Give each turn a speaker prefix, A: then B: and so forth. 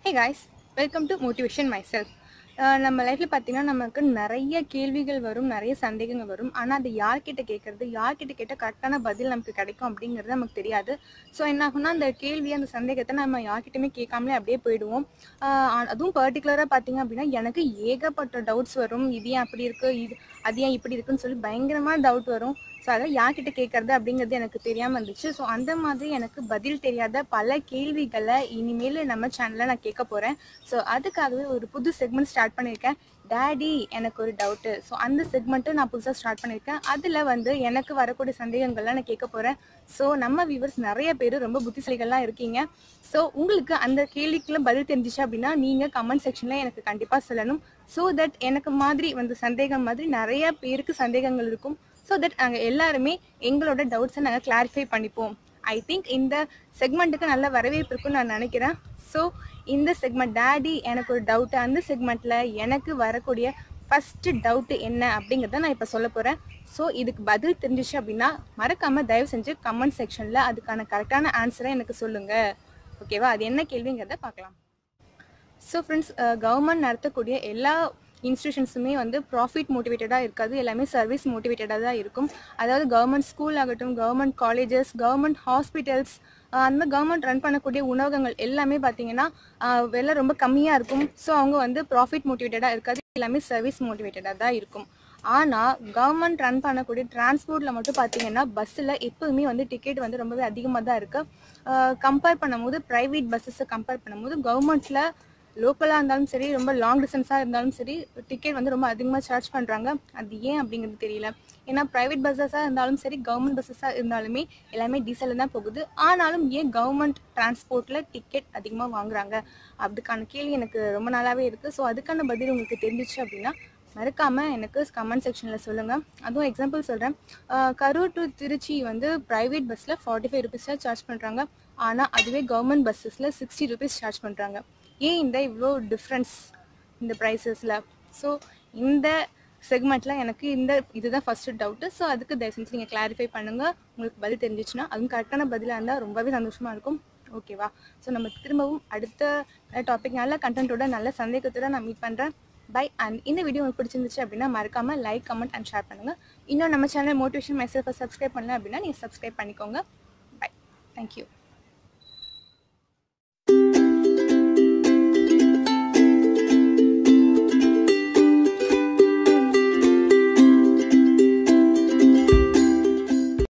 A: hey guys welcome to motivation my self நம்ம லைஃப்பில் பார்த்தீங்கன்னா நமக்கு நிறைய கேள்விகள் வரும் நிறைய சந்தேகங்கள் வரும் ஆனால் அது யார்கிட்ட கேட்கறது யார்கிட்ட கேட்டால் கரெக்டான பதில் நமக்கு கிடைக்கும் அப்படிங்கிறது நமக்கு தெரியாது ஸோ என்ன ஆகும்னா அந்த கேள்வி அந்த சந்தேகத்தை நம்ம யார்கிட்டயுமே கேட்காமலே அப்படியே போயிடுவோம் ஆஹ் அதுவும் பர்டிகுலராக பார்த்தீங்க அப்படின்னா எனக்கு ஏகப்பட்ட டவுட்ஸ் வரும் இது ஏன் அப்படி இருக்கு இது அது ஏன் இப்படி இருக்குன்னு சொல்லி பயங்கரமான டவுட் வரும் ஸோ அதை யார்கிட்ட கேட்கறது அப்படிங்கிறது எனக்கு தெரியாமல் இருந்துச்சு ஸோ அந்த மாதிரி எனக்கு பதில் தெரியாத பல கேள்விகளை இனிமேல் நம்ம சேனலில் நான் கேட்க போகிறேன் ஸோ அதுக்காகவே ஒரு புது செக்மெண்ட் ஸ்டார்ட் பண்ணியிருக்கேன் டேடி எனக்கு ஒரு டவுட்டு ஸோ அந்த செக்மெண்ட்டு நான் புதுசாக ஸ்டார்ட் பண்ணியிருக்கேன் அதில் வந்து எனக்கு வரக்கூடிய சந்தேகங்கள்லாம் நான் கேட்க போகிறேன் ஸோ நம்ம வியூவர்ஸ் நிறைய பேர் ரொம்ப புத்திசாலிகள்லாம் இருக்கீங்க ஸோ உங்களுக்கு அந்த கேள்விக்கெல்லாம் பதில் தெரிஞ்சிச்சு அப்படின்னா நீங்கள் கமெண்ட் செக்ஷனில் எனக்கு கண்டிப்பாக சொல்லணும் ஸோ தட் எனக்கு மாதிரி வந்து சந்தேகம் மாதிரி நிறைய பேருக்கு சந்தேகங்கள் இருக்கும் ஸோ தட் நாங்கள் எல்லாருமே எங்களோட டவுட்ஸை நாங்கள் கிளாரிஃபை பண்ணிப்போம் ஐ திங்க் இந்த செக்மெண்ட்டுக்கு நல்ல வரவேற்பு இருக்குன்னு நான் நினைக்கிறேன் ஸோ இந்த செக்மெண்ட் டேடி எனக்கு ஒரு டவுட்டு அந்த செக்மெண்ட்டில் எனக்கு வரக்கூடிய ஃபஸ்ட்டு டவுட்டு என்ன அப்படிங்கிறத நான் இப்போ சொல்ல போகிறேன் ஸோ இதுக்கு பதில் தெரிஞ்சிச்சு அப்படின்னா மறக்காமல் தயவு செஞ்சு கமெண்ட் செக்ஷனில் அதுக்கான கரெக்டான ஆன்சரை எனக்கு சொல்லுங்கள் ஓகேவா அது என்ன கேள்விங்கிறத பார்க்கலாம் ஸோ ஃப்ரெண்ட்ஸ் கவர்மெண்ட் நடத்தக்கூடிய எல்லா இன்ஸ்டியூஷன்ஸுமே வந்து ப்ராஃபிட் மோட்டிவேட்டடாக இருக்காது எல்லாமே சர்வீஸ் மோட்டிவேட்டடாக தான் இருக்கும் அதாவது கவர்மெண்ட் ஸ்கூல் ஆகட்டும் கவர்மெண்ட் காலேஜஸ் கவர்மெண்ட் ஹாஸ்பிட்டல்ஸ் அந்த மாதிரி கவர்மெண்ட் ரன் பண்ணக்கூடிய உணவகங்கள் எல்லாமே பார்த்தீங்கன்னா ஆஹ் விலை ரொம்ப கம்மியாக இருக்கும் ஸோ அவங்க வந்து ப்ராஃபிட் மோட்டிவேட்டடாக இருக்காது எல்லாமே சர்வீஸ் மோட்டிவேட்டடாக தான் இருக்கும் ஆனால் கவர்மெண்ட் ரன் பண்ணக்கூடிய டிரான்ஸ்போர்ட்டில் மட்டும் பார்த்தீங்கன்னா பஸ்ஸில் எப்போதுமே வந்து டிக்கெட் வந்து ரொம்பவே அதிகமாக தான் இருக்குது கம்பேர் பண்ணும்போது ப்ரைவேட் பஸ்ஸஸை கம்பேர் பண்ணும்போது கவர்மெண்ட்டில் லோக்கலாக இருந்தாலும் சரி ரொம்ப லாங் டிஸ்டன்ஸாக இருந்தாலும் சரி டிக்கெட் வந்து ரொம்ப அதிகமாக சார்ஜ் பண்ணுறாங்க அது ஏன் அப்படிங்கிறது தெரியல ஏன்னா ப்ரைவேட் பஸ்ஸஸாக இருந்தாலும் சரி கவர்மெண்ட் பஸ்ஸஸாக இருந்தாலுமே எல்லாமே டீசலில் தான் போகுது ஆனாலும் ஏன் கவர்மெண்ட் டிரான்ஸ்போர்ட்டில் டிக்கெட் அதிகமாக வாங்குறாங்க அதுக்கான கேள்வி எனக்கு ரொம்ப நாளாகவே இருக்குது ஸோ அதுக்கான பதில் உங்களுக்கு தெரிஞ்சிச்சு அப்படின்னா மறக்காமல் எனக்கு கமெண்ட் செக்ஷனில் சொல்லுங்கள் அதுவும் எக்ஸாம்பிள் சொல்கிறேன் கரூர் டு திருச்சி வந்து ப்ரைவேட் பஸ்ஸில் ஃபார்ட்டி ஃபைவ் ருபீஸாக சார்ஜ் பண்ணுறாங்க ஆனால் அதுவே கவர்மெண்ட் பஸ்ஸஸில் சிக்ஸ்டி ருபீஸ் சார்ஜ் பண்ணுறாங்க ஏன் இந்த இவ்வளோ டிஃப்ரென்ஸ் இந்த ப்ரைஸஸில் ஸோ இந்த செக்மெண்ட்டில் எனக்கு இந்த இதுதான் ஃபஸ்ட்டு டவுட்டு ஸோ அதுக்கு தயவு செஞ்சு நீங்கள் கிளாரிஃபை பண்ணுங்கள் உங்களுக்கு பதில் தெரிஞ்சிச்சுன்னா அதுவும் கரெக்டான பதிலாக இருந்தால் ரொம்பவே சந்தோஷமாக இருக்கும் ஓகேவா ஸோ நம்ம திரும்பவும் அடுத்த டாபிக் நல்ல கண்டென்ட்டோட நல்ல சந்தேகத்தோட நான் மீட் பண்ணுறேன் பை அண்ட் இந்த வீடியோ உங்களுக்கு பிடிச்சிருந்துச்சு அப்படின்னா மறக்காம லைக் கமெண்ட் அண்ட் ஷேர் பண்ணுங்கள் இன்னும் நம்ம சேனல் மோட்டிவேஷன் மெசேஜை சப்ஸ்கிரைப் பண்ணல அப்படின்னா நீங்கள் சப்ஸ்கிரைப் பண்ணிக்கோங்க பை தேங்க்யூ